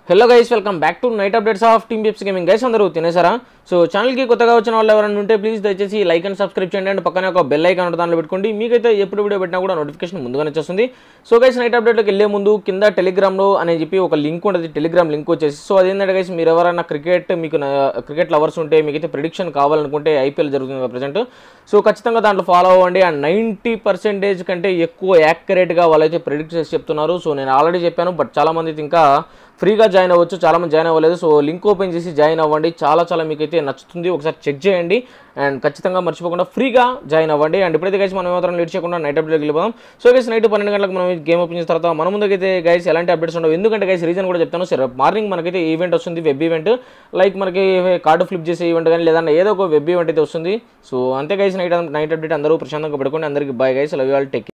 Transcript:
hello guys welcome back to night updates of team Pips gaming guys అందరూ తినేసారా so ఛానల్కి కొత్తగా వచ్చిన వాళ్ళు ఎవరైనా ఉంటే ప్లీజ్ దయచేసి లైక్ అండ్ సబ్స్క్రైబ్ చేయండి అండ్ పక్కనే ఒక బెల్ ఐకాన్ ఉంటుంది దాంట్లో పెట్టుకోండి మీకైతే ఎప్పుడు వీడియో పెట్టినా కూడా నోటిఫికేషన్ ముందుగానే వచ్చేస్తుంది సో గైస్ నైట్ అప్డేట్లోకి వెళ్ళే ముందు కింద టెలిగ్రామ్లో అని చెప్పి ఒక లింక్ ఉంటుంది టెలిగ్రామ్ లింక్ వచ్చేసి సో అదేంటంటే గైస్ మీరు ఎవరైనా క్రికెట్ మీకు క్రికెట్ లవర్స్ ఉంటే మీకైతే ప్రిడిక్షన్ కావాలనుకుంటే ఐపీఎల్ జరుగుతుంది కదా ప్రజెంట్ సో ఖచ్చితంగా దాంట్లో ఫాలో అవ్వండి అండ్ నైంటీ పర్సెంటేజ్ కంటే ఎక్కువ యాక్యురేట్గా వాళ్ళైతే ప్రిడిక్ట్ చేసి చెప్తున్నారు సో నేను ఆల్రెడీ చెప్పాను బట్ చాలామంది అయితే ఇంకా ఫ్రీగా జాయిన్ అవ్వచ్చు చాలామంది జాయిన్ అవ్వలేదు సో లింక్ ఓపెన్ చేసి జాయిన్ అవ్వండి చాలా చాలా మీకు అయితే నచ్చుతుంది ఒకసారి చెక్ చేయండి అండ్ ఖచ్చితంగా మర్చిపోకుండా ఫ్రీగా జాయిన్ అవ్వండి అండ్ ఇప్పుడైతే గైస్ మనం ఏమాత్రం లేట్ చేయకుండా నైట్ అప్డేట్కి వెళ్ళిపోదాం సో గైస్ నైట్ పన్నెండు గంటలకు మనం గేమ్ ఓపెన్ చేసిన తర్వాత మన ముందుకైతే గైస్ ఎలాంటి అప్డేట్స్ ఉండవు ఎందుకంటే గైస్ రీజన్ కూడా చెప్తాను సరే మార్నింగ్ మనకైతే ఈవెంట్ వస్తుంది వెబ్ ఈవెంట్ లైక్ మనకి కార్డు ఫ్లిప్ చేసే ఈవెంట్ కానీ లేదంటే ఏదో ఒక వెబ్ ఈవెంట్ అయితే వస్తుంది సో అంతే గైస్ నైట్ నైట్ అప్డేట్ అందరూ ప్రశాంతంగా పెట్టుకోండి అందరికీ bye guys love you all take